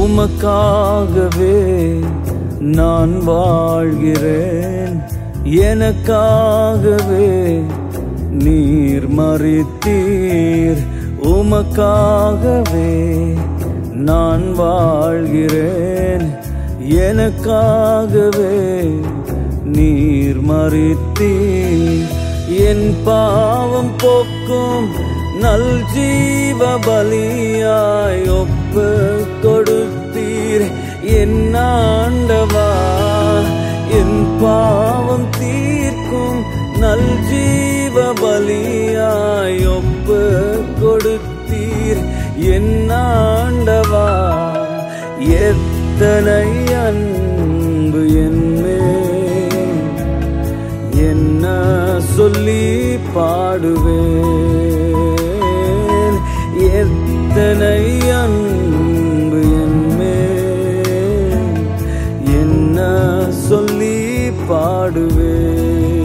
உமக்காகவே நான் வாழ்கிறேன் எனக்காகவே நீர் மறித்தீர் உமக்காகவே நான் வாழ்கிறேன் எனக்காகவே நீர் மறித்தீர் என் பாவம் போக்கும் நல் ஜீவ பலியாய் ஒப்பு கொடுத்தீர் என் ஆண்டவா என் பாவம் தீர்க்கும் நல் ஜீவ பலியாய் ஒப்பு கொடுத்தீர் என் ஆண்டவா எத்தனை அன்பு என்மேல் என்ன சொல்லி பாடுவேன் எத்தனை அன்பு என்மேல் என்ன சொல்லி பாடுவேன்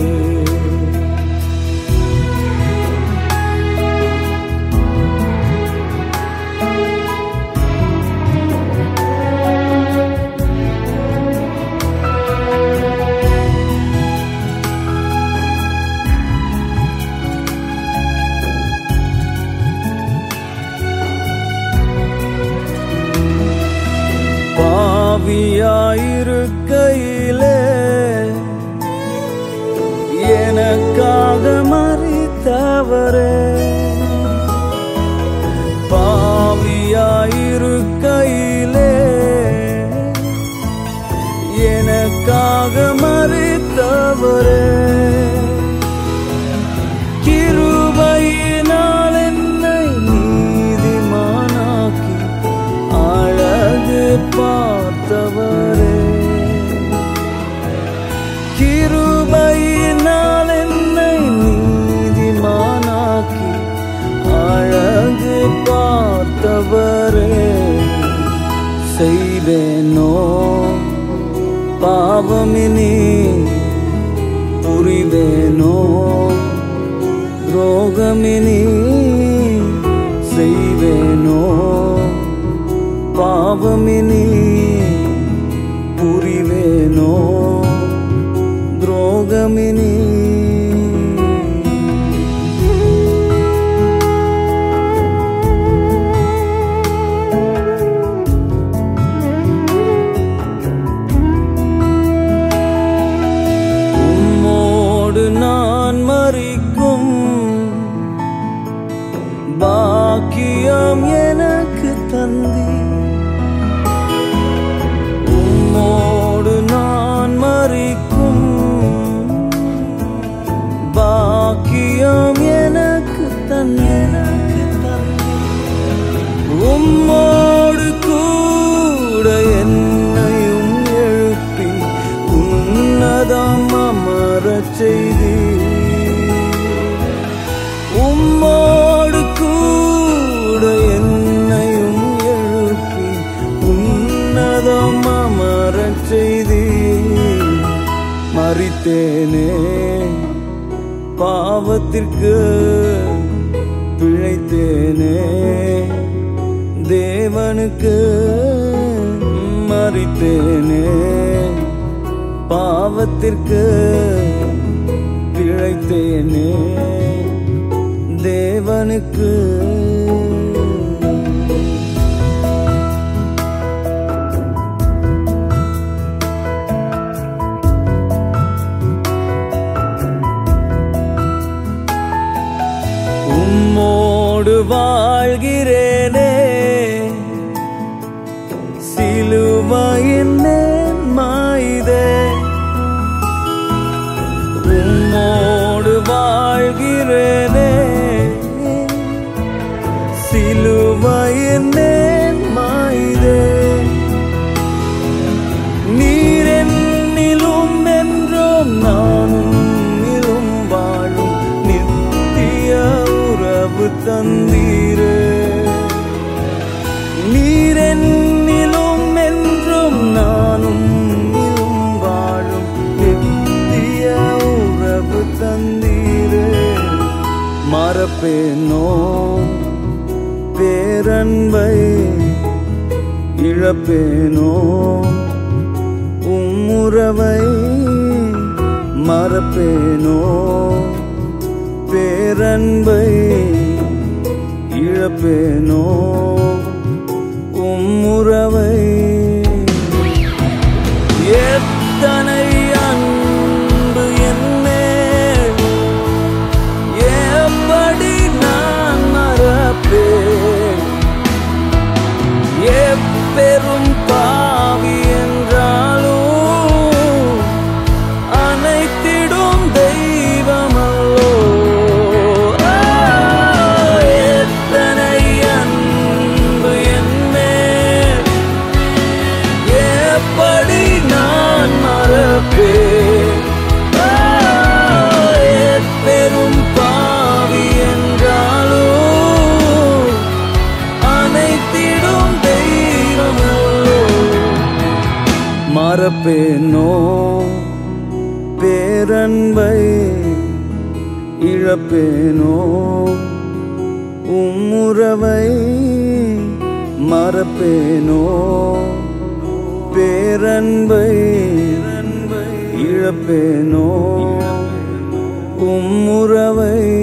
பாவியாயிருக்கையிலே எனக்காக மறித்தவரே பாவியாயிருக்கையிலே எனக்காக மறித்தவரே கிருபையினால் என்னை நீதிமானாக்கி அழகு பார்த்தவரே கிருபையினால் என்னை நீதிமானாக்கி அழகு பார்த்தவரே செய்வேனோ பாவமினி புரிவேனோ துரோகமினி செய்வேனோ பாவமினி புரிவேனோ துரோகமினி உம்மோடு நான் மறிக்கும் பாக்கியம் எனக்கு தந்தி உம்மோடு நான் மறிக்கும் பாக்கியம் எனக்கு தந்தி உம்மோடு கூட என்னையும் எழுப்பி உன்னதம் அமரச் செய்தி உம்மோடு கூட என்னையும் எழுப்பி உன்னதம் அமரச் செய்தி மறித்தேனே பாவத்திற்கு பிழைத்தேனே தேவனுக்கு மறித்தேனே பாவத்திற்கு பிழைத்தேனே தேவனுக்கு உம்மோடு வாழ்கிறேனே சிலுவையின் மாயுதே உம்மோடு வாழ்கிறேனே சிலுவையின் மாயுதே நீரென்னிலும் என்றும் நானும் நிலும் வாழும் நித்திய உறவு தந்தீரே நீரென்னிலும் என்றும் நானும் நிலும் வாழும் நித்திய உறவு தந்தீரே மறப்பேனோ பேரன்பை இழப்பேனோ உம் உறவை மறப்பேனோ பேரன்பை இழப்பேனோ உம் உறவை எத்தனை அன்பு என்னேல் எப்படி நான் மறப்பேன் எப்பெரும் பாவி என்றாலும் அனைத்திடும் தெய்வமல்லோ ஆ, எத்தனை அன்பு என்னேல் எப்படி நான் மறப்பேன் ஆ, எப்பெரும் பாவி என்றாலும் அனைத்திடும் தெய்வமல்லோ மறப்பேனோ பேரன்பை இழப்பேனோ உம்முறவை மறப்பேனோ பேரன்பை இழப்பேனோ உம்முறவை